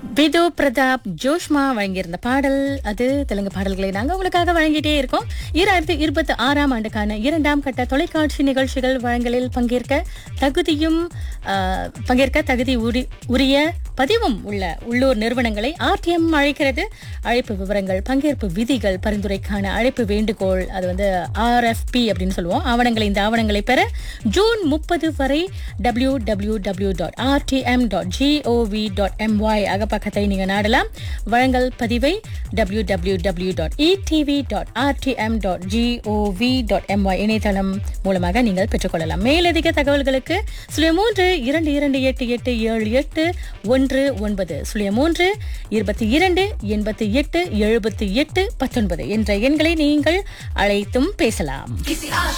விது பிரதாப் ஜோஷ்மா வழங்கியிருந்த பாடல் அது தெலுங்கு பாடல்களை நாங்க உங்களுக்காக வழங்கிட்டே இருக்கோம் ஈராயிரத்தி இருபத்தி ஆறாம் ஆண்டுக்கான இரண்டாம் கட்ட தொலைக்காட்சி நிகழ்ச்சிகள் வழங்கலில் பங்கேற்க தகுதியும் ஆஹ், பங்கேற்க தகுதி உரி- உரிய பதிவும் உள்ள உள்ளூர் நிறுவனங்களை ஆர்டிஎம் அழைக்கிறது அழைப்பு விவரங்கள் பங்கேற்பு விதிகள் பரிந்துரைக்கான அழைப்பு வேண்டுகோள் அது வந்து ஆர்எஃப்பி அப்படின்னு சொல்லுவோம் ஆவணங்களை இந்த ஆவணங்களை பெற ஜூன் முப்பது வரை W W W dot R T M dot G O V dot M Y அகப்பக்கத்தை நீங்க நாடலாம் வழங்கல் பதிவை W W W dot E T V dot R T M dot G O V dot M Y இணையதளம் மூலமாக நீங்கள் பெற்றுக்கொள்ளலாம் மேலதிக தகவல்களுக்கு சுழிய மூன்று இரண்டு இரண்டு எட்டு எட்டு ஏழு எட்டு ஒன்று ஒன்பது சுழிய மூன்று இருபத்தி இரண்டு எண்பத்தி எட்டு எழுபத்தி எட்டு பத்தொன்பது என்ற எண்களை நீங்கள் அழைத்தும் பேசலாம் किसी आशिक